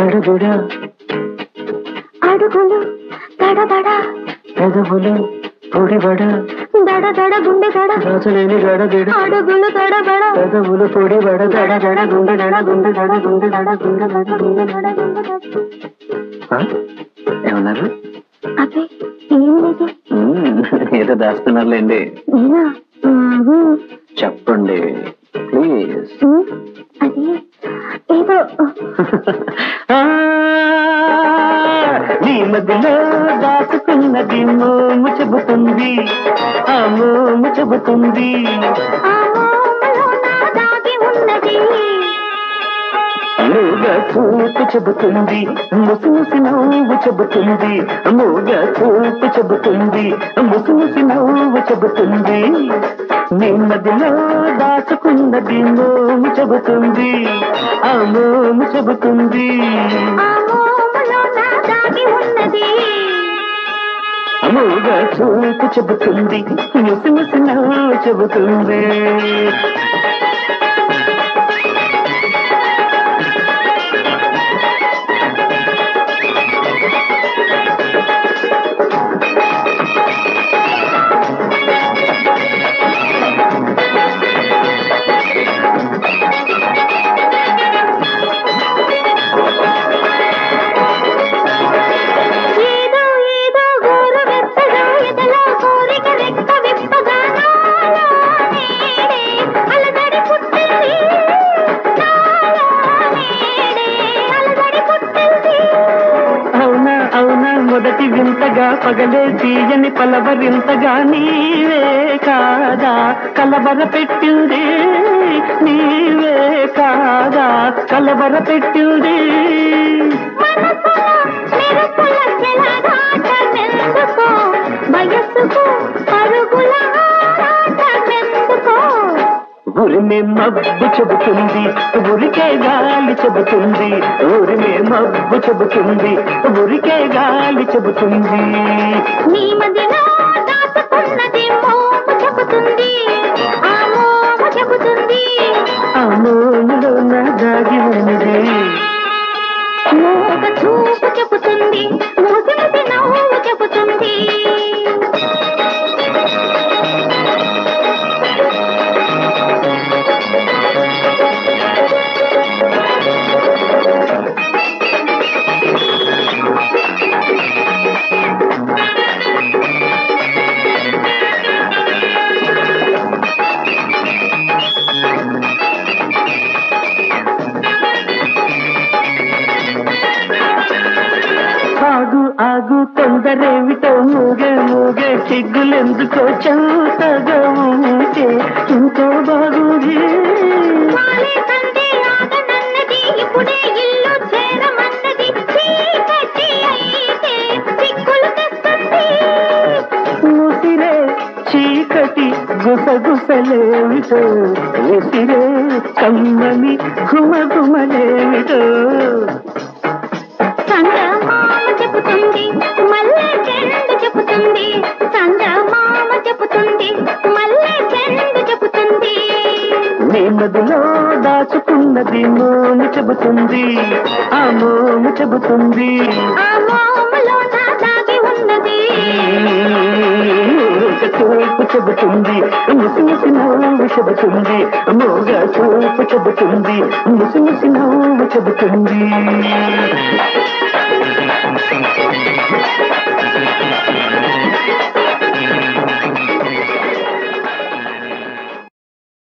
గడబిడ అడుగులు దడదడ పెదవులు పొడిబడ దడ దడ గుండె దడ రాజలేని గడబిడ అడుగులు దడబడ పెదవులు పొడిబడ దడ దడ గుండె దడ గుండె దడ గుండె దడ గుండె దడ గుండె దడ గుండె దడ ఆ? ఏమన్నారు అదే ఏం లేదు మ్మ్, ఏదో దాస్తున్నారులేండి నేనా మ్మ్. చెప్పండి ప్లీజ్ మ్మ్. అది ఏదో ఆ, నీ మధ్యలో దాచుకున్నది మోము చెబుతుంది ఆ మోము చెబుతుంది ఆ మోములో నా దాగి ఉన్నది మూగ చూపు చెబుతుంది ముసి ముసి నవ్వు చెబుతుంది మూగ చూపు చెబుతుంది ముసి ముసి నవ్వు చెబుతుంది నీ మధ్యలో దాచుకున్నది మోము చెబుతుంది ఆ మోము చెబుతుంది ఆ మోములో నా దాగి ఉన్నది మూగ చూపు చెబుతుంది ముసి ముసి నవ్వు చెబుతుంది ఏదో ఏదో గోరు వెచ్చగా ఎదలో కోరిక రెక్క విప్పగా నాలో నేడే అలజడి పుట్టింది నాలో నేడే అలజడి పుట్టింది అవునా అవునా మొదటి వింతగా పగలే తీయని పలవరింతగా నీవే కాదా కలవర పెట్టింది నీవే కాదా కలవర పెట్టింది మనసులో మెరుపుల చెలగాటమెందుకో వయస్సుకు పరుగుల ఆరాటమెందుకో ఉరిమే మబ్బు చెబుతుంది ఉరికే గాలి చెబుతుంది ఉరిమే మబ్బు చెబుతుంది ఉరికే గాలి చెబుతుంది నీ మదిలో దాచుకున్నది మోము చెబుతుంది ఆ మోము చెబుతుంది ఆ మోములో నా దాగి ఉన్నది మూగ చూపు చెబుతుంది మూసి ముసి నవ్వు చెబుతుంది ఆగు ఆగు తొందరేమిటో మూగే మూగే సిగ్గులెందుకో చౌతగా ఉంటే ఎంతో బాగుంది వాలే సందే ఆగనన్నది ఇప్పుడే ఇల్లు చేరమన్నది చీకటి అయితే సిక్కులు తెస్తుంది ముసిరే చీకటి గుసగుసలేమిటో ఉసిరే కమ్మని ఘుమఘుమలేమిటో చందమామ చెబుతుంది మల్లె చెండు చెబుతుంది చందమామ చెబుతుంది మల్లె చెండు చెబుతుంది నీ మదిలో దాచుకున్నది మోము చెబుతుంది ఆ మోము చెబుతుంది ఆ మోములో నా దాగి ఉన్నది ఒక చూపు చెబుతుంది ముసి ముసి నవ్వు చెబుతుంది మోగ చూపు చెబుతుంది ముసి ముసి నవ్వు చెబుతుంది